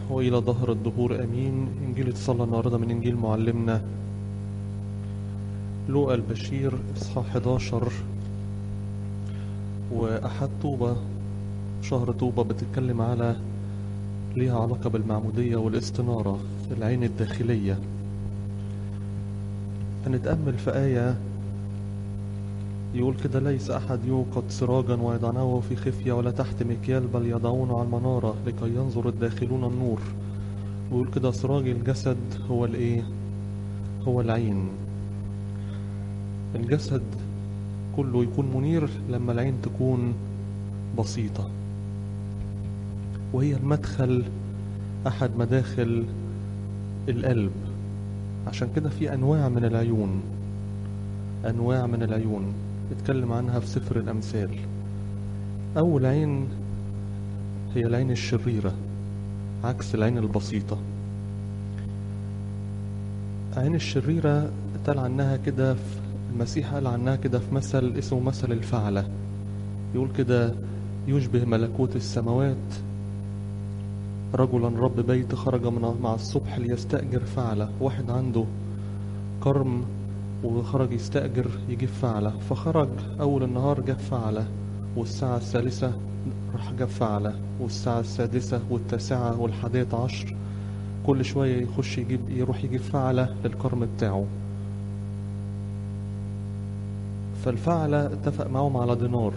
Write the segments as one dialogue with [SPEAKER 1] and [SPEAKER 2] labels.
[SPEAKER 1] وإلى ظهر الدهور أمين إنجيل اتصلى النهاردة من إنجيل معلمنا لوقا البشير إصحاح 11 وأحد طوبة شهر طوبة بتتكلم على ليها علاقة بالمعمودية والاستنارة العين الداخلية هنتأمل في آية يقول كده ليس أحد يوقد سراجا ويضعنه في خفية ولا تحت مكيال بل يضعونه على المنارة لكي ينظر الداخلون النور ويقول كده سراج الجسد هو الإيه؟ هو العين الجسد كله يكون منير لما العين تكون بسيطة وهي المدخل أحد مداخل القلب عشان كده في أنواع من العيون أنواع من العيون نتكلم عنها في سفر الأمثال أول عين هي العين الشريرة عكس العين البسيطة عين الشريرة اتقال عنها كده في المسيح قال عنها كده في مثل اسمه مثل الفعلة يقول كده يشبه ملكوت السماوات رجلا رب بيت خرج من مع الصبح ليستأجر فعلة واحد عنده كرم وخرج يستأجر يجيب فعلة فخرج أول النهار جاب فعلة والساعة الثالثة راح جاب فعلة والساعة السادسة والتاسعة والحادية عشر كل شوية يخش يجيب يروح يجيب فعلة للكرم بتاعه فالفعلة اتفق معهم على دينار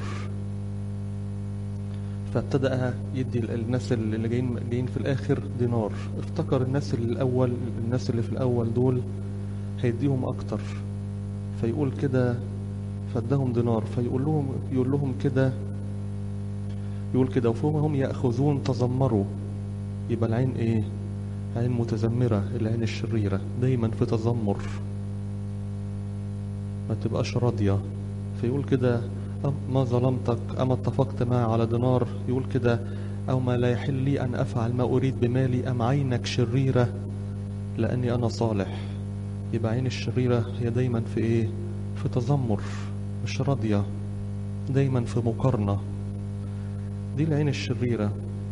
[SPEAKER 1] فابتدأ يدي الناس اللي جايين جايين في الآخر دينار افتكر الناس اللي الأول الناس اللي في الأول دول هيديهم أكتر فيقول كده فادهم دينار فيقول لهم يقول لهم كده يقول كده وفهم هم يأخذون تذمروا يبقى العين ايه عين متذمرة العين الشريرة دايما في تذمر ما تبقاش راضية فيقول كده ما ظلمتك أما اتفقت معي على دينار يقول كده أو ما لا يحل لي أن أفعل ما أريد بمالي أم عينك شريرة لأني أنا صالح يبقى عين الشريرة هي دايما في إيه في تذمر مش راضية دايما في مقارنة دي العين الشريرة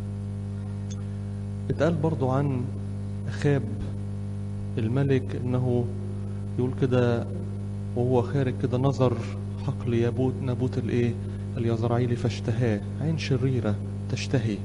[SPEAKER 1] اتقال برضو عن أخاب الملك إنه يقول كده وهو خارج كده نظر حقل يابوت نابوت الايه اليزرعيلي فاشتهاه عين شريرة تشتهي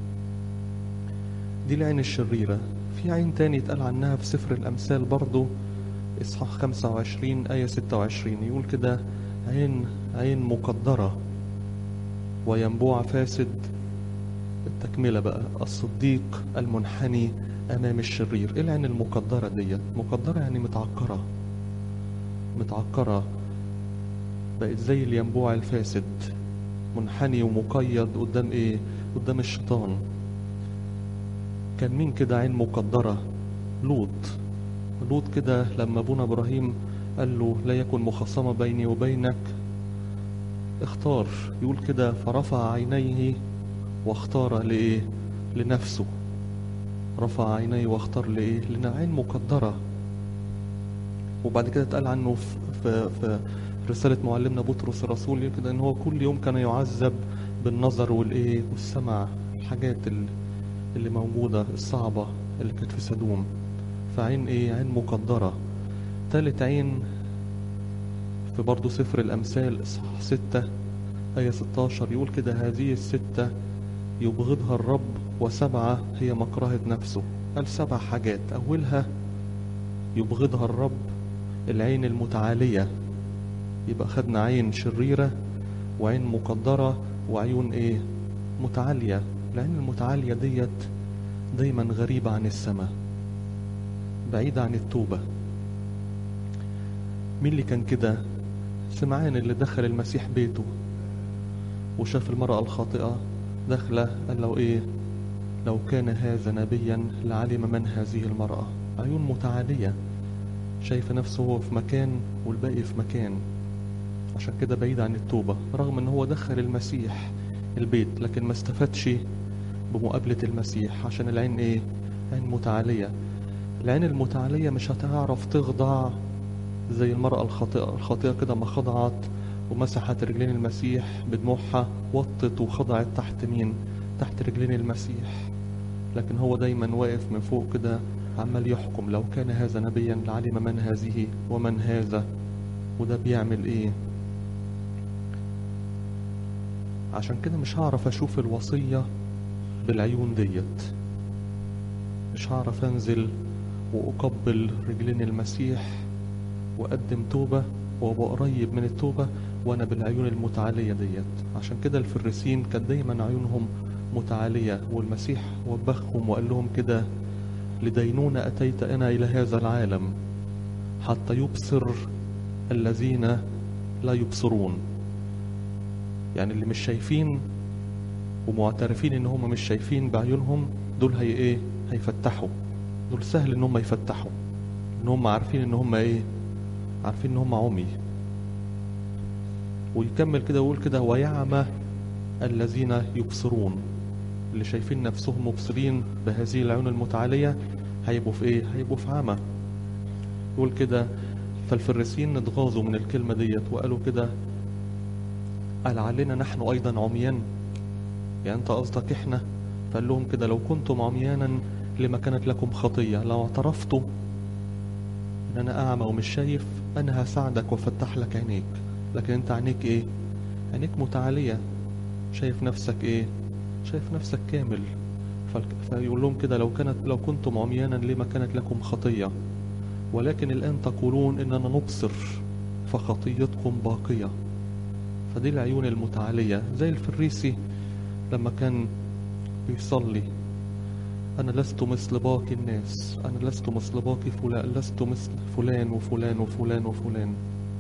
[SPEAKER 1] دي العين الشريرة في عين تاني اتقال عنها في سفر الأمثال برضو إصحاح 25 آية 26 يقول كده عين عين مقدرة وينبوع فاسد التكملة بقى الصديق المنحني أمام الشرير إيه العين المقدرة ديت مقدرة يعني متعكرة متعكرة بقت زي الينبوع الفاسد منحني ومقيد قدام ايه قدام الشيطان كان مين كده عين مقدرة لوط لوط كده لما ابونا ابراهيم قال له لا يكن مخاصمة بيني وبينك اختار يقول كده فرفع عينيه واختار لايه لنفسه رفع عينيه واختار لايه لنا عين مقدرة وبعد كده اتقال عنه في, في, في رسالة معلمنا بطرس الرسول كده ان هو كل يوم كان يعذب بالنظر والايه والسمع الحاجات اللي موجودة الصعبة اللي كانت في سدوم فعين ايه عين مقدرة تالت عين في برضه سفر الأمثال إصحاح ستة آية 16 يقول كده هذه الستة يبغضها الرب وسبعة هي مكرهة نفسه قال سبع حاجات أولها يبغضها الرب العين المتعالية يبقى خدنا عين شريرة وعين مقدرة وعيون ايه متعالية العين المتعالية ديت دايما غريبة عن السماء بعيدة عن التوبة مين اللي كان كده سمعان اللي دخل المسيح بيته وشاف المرأة الخاطئة داخلة قال له ايه لو كان هذا نبيا لعلم من هذه المرأة عيون متعالية شايف نفسه هو في مكان والباقي في مكان عشان كده بعيد عن التوبة رغم ان هو دخل المسيح البيت لكن ما استفادش بمقابلة المسيح عشان العين ايه عين متعالية العين المتعالية مش هتعرف تخضع زي المرأة الخاطئة الخاطئة كده ما خضعت ومسحت رجلين المسيح بدموعها وطت وخضعت تحت مين تحت رجلين المسيح لكن هو دايما واقف من فوق كده عمال يحكم لو كان هذا نبيا لعلم من هذه ومن هذا وده بيعمل ايه عشان كده مش هعرف اشوف الوصية بالعيون ديت مش هعرف انزل واقبل رجلين المسيح واقدم توبة وابقى قريب من التوبة وانا بالعيون المتعالية ديت عشان كده الفريسين كانت دايما عيونهم متعالية والمسيح وبخهم وقال لهم كده لدينونة أتيت أنا إلى هذا العالم حتى يبصر الذين لا يبصرون يعني اللي مش شايفين ومعترفين ان هم مش شايفين بعيونهم دول هي ايه هيفتحوا دول سهل ان هم يفتحوا ان هم عارفين ان هم ايه عارفين ان هم عمي ويكمل كده ويقول كده ويعمى الذين يبصرون اللي شايفين نفسهم مبصرين بهذه العيون المتعالية هيبقوا في ايه هيبقوا في عمى يقول كده فالفريسيين اتغاظوا من الكلمة ديت وقالوا كده قال علينا نحن ايضا عميان يعني انت قصدك احنا فقال لهم كده لو كنتم عميانا لما كانت لكم خطية لو اعترفتوا ان انا اعمى ومش شايف انا هساعدك وافتح لك عينيك لكن انت عينيك ايه عينيك متعالية شايف نفسك ايه شايف نفسك كامل فيقول لهم كده لو كانت لو كنتم عميانا لما كانت لكم خطية ولكن الآن تقولون إننا نبصر فخطيتكم باقية فدي العيون المتعالية زي الفريسي لما كان بيصلي أنا لست مثل باقي الناس أنا لست مثل باقي فلان لست مثل فلان وفلان وفلان وفلان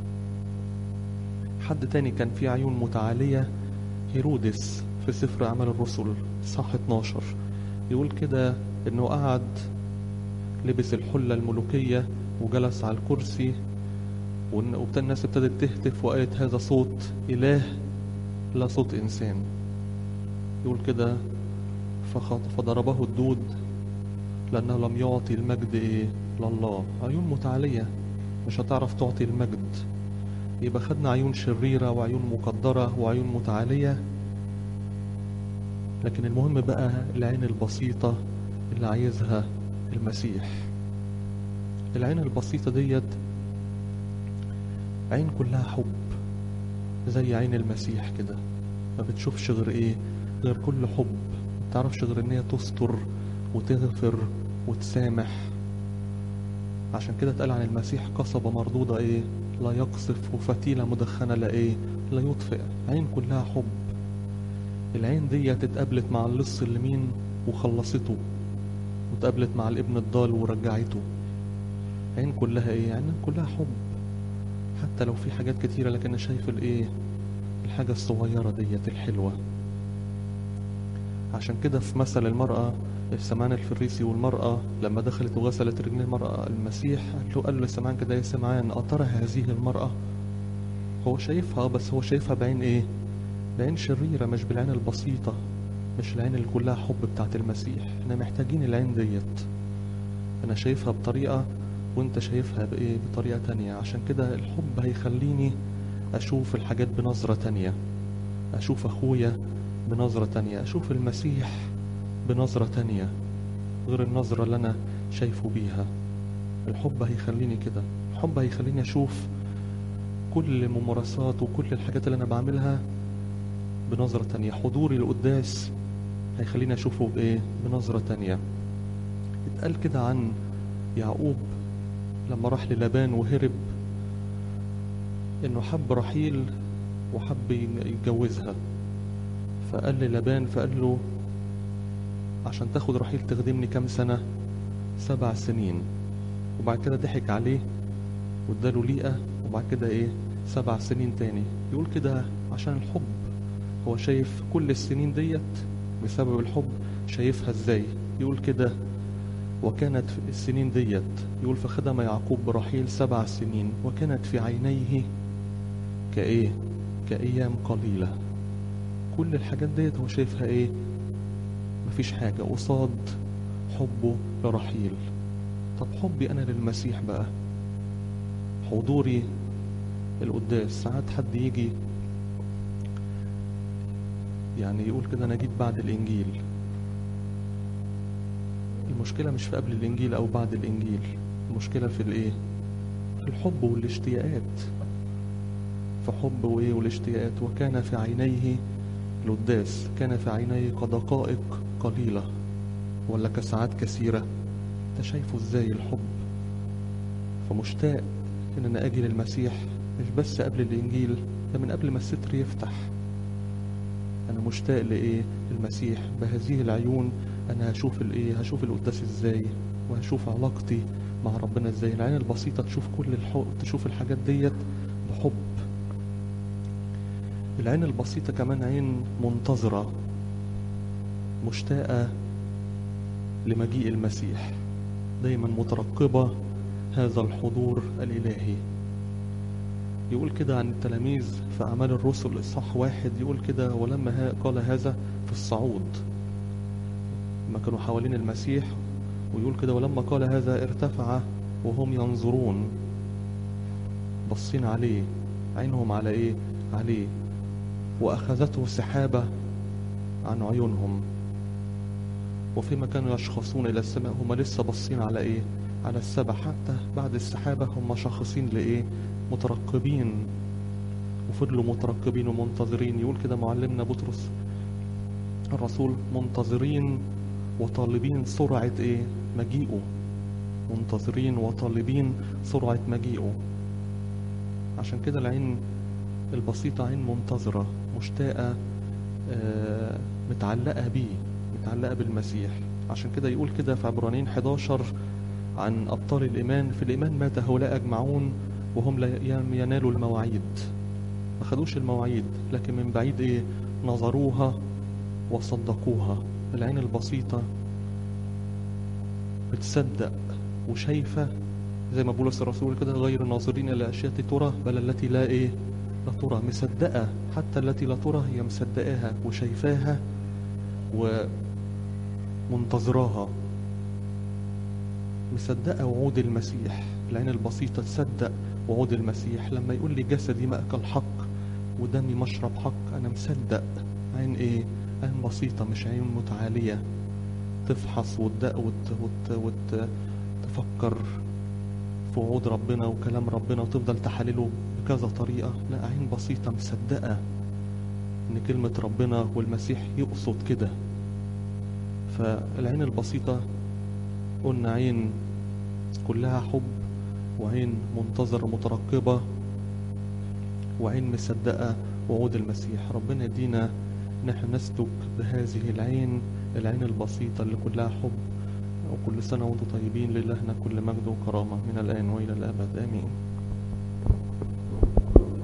[SPEAKER 1] حد تاني كان فيه عيون متعالية هيرودس في سفر أعمال الرسل صح 12 يقول كده إنه قعد لبس الحلة الملوكية وجلس على الكرسي وابتدى الناس ابتدت تهتف وقالت هذا صوت إله لا صوت إنسان يقول كده فضربه الدود لأنه لم يعطي المجد إيه لله عيون متعالية مش هتعرف تعطي المجد يبقى خدنا عيون شريرة وعيون مقدرة وعيون متعالية لكن المهم بقى العين البسيطة اللي عايزها المسيح العين البسيطة ديت عين كلها حب زي عين المسيح كده ما بتشوفش غير ايه غير كل حب ما بتعرفش غير ان هي تستر وتغفر وتسامح عشان كده اتقال عن المسيح قصبة مردودة ايه لا يقصف وفتيلة مدخنة لا ايه لا يطفئ عين كلها حب العين دي اتقابلت مع اللص اليمين وخلصته واتقابلت مع الابن الضال ورجعته عين كلها ايه عين كلها حب حتى لو في حاجات كتيرة لكن انا شايف الايه الحاجة الصغيرة ديت الحلوة عشان كده في مثل المرأة سمان الفريسي والمرأة لما دخلت وغسلت رجلين المرأة المسيح قال له قال له سمان كده يا سمعان أترى هذه المرأة هو شايفها بس هو شايفها بعين ايه بعين شريرة مش بالعين البسيطة مش العين اللي كلها حب بتاعت المسيح احنا محتاجين العين ديت انا شايفها بطريقة وانت شايفها بايه بطريقة تانية عشان كده الحب هيخليني اشوف الحاجات بنظرة تانية اشوف اخويا بنظرة تانية اشوف المسيح بنظرة تانية غير النظرة اللي انا شايفه بيها الحب هيخليني كده الحب هيخليني اشوف كل الممارسات وكل الحاجات اللي انا بعملها بنظرة تانية حضوري للقداس هيخليني اشوفه بايه بنظرة تانية اتقال كده عن يعقوب لما راح للبان وهرب انه حب رحيل وحب يتجوزها فقال للبان فقال له عشان تاخد رحيل تخدمني كام سنة سبع سنين وبعد كده ضحك عليه واداله ليئة وبعد كده ايه سبع سنين تاني يقول كده عشان الحب هو شايف كل السنين ديت بسبب الحب شايفها ازاي يقول كده وكانت في السنين ديت يقول فخدم يعقوب برحيل سبع سنين وكانت في عينيه كايه كايام قليله كل الحاجات ديت هو شايفها ايه مفيش حاجه قصاد حبه لرحيل طب حبي انا للمسيح بقى حضوري القداس ساعات حد يجي يعني يقول كده انا جيت بعد الانجيل المشكلة مش في قبل الإنجيل أو بعد الإنجيل المشكلة في الإيه في الحب والاشتياقات في حب وإيه والاشتياقات وكان في عينيه لداس كان في عينيه كدقائق قليلة ولا كساعات كثيرة انت شايفه ازاي الحب فمشتاق ان انا اجي للمسيح مش بس قبل الانجيل ده من قبل ما الستر يفتح انا مشتاق لايه المسيح بهذه العيون انا هشوف الايه هشوف القداس ازاي وهشوف علاقتي مع ربنا ازاي العين البسيطة تشوف كل الحب تشوف الحاجات ديت بحب العين البسيطة كمان عين منتظرة مشتاقة لمجيء المسيح دايما مترقبة هذا الحضور الإلهي يقول كده عن التلاميذ في أعمال الرسل إصحاح واحد يقول كده ولما ها قال هذا في الصعود ما كانوا حوالين المسيح ويقول كده ولما قال هذا ارتفع وهم ينظرون بصين عليه عينهم على ايه عليه واخذته سحابه عن عيونهم وفيما كانوا يشخصون الى السماء هم لسه باصين على ايه على السبع حتى بعد السحابه هم شاخصين لايه مترقبين وفضلوا مترقبين ومنتظرين يقول كده معلمنا بطرس الرسول منتظرين وطالبين سرعة ايه مجيئه منتظرين وطالبين سرعة مجيئه عشان كده العين البسيطة عين منتظرة مشتاقة آه متعلقة بيه متعلقة بالمسيح عشان كده يقول كده في عبرانيين 11 عن أبطال الإيمان في الإيمان مات هؤلاء أجمعون وهم لا ينالوا المواعيد ما خدوش المواعيد لكن من بعيد إيه نظروها وصدقوها العين البسيطة بتصدق وشايفة زي ما بولس الرسول كده غير ناظرين إلى أشياء ترى بل التي لا إيه لا ترى مصدقة حتى التي لا ترى هي مصدقاها وشايفاها ومنتظراها مصدقة وعود المسيح العين البسيطة تصدق وعود المسيح لما يقول لي جسدي مأكل حق ودمي مشرب حق أنا مصدق عين إيه عين بسيطة مش عين متعالية تفحص وتدق وت... وت... وت... تفكر في وعود ربنا وكلام ربنا وتفضل تحلله بكذا طريقة لا عين بسيطة مصدقة إن كلمة ربنا والمسيح يقصد كده فالعين البسيطة قلنا عين كلها حب وعين منتظرة مترقبة وعين مصدقة وعود المسيح ربنا يدينا نحن نسلك بهذه العين العين البسيطة اللي كلها حب وكل سنة وانتم طيبين لله كل مجد وكرامة من الآن وإلى الأبد آمين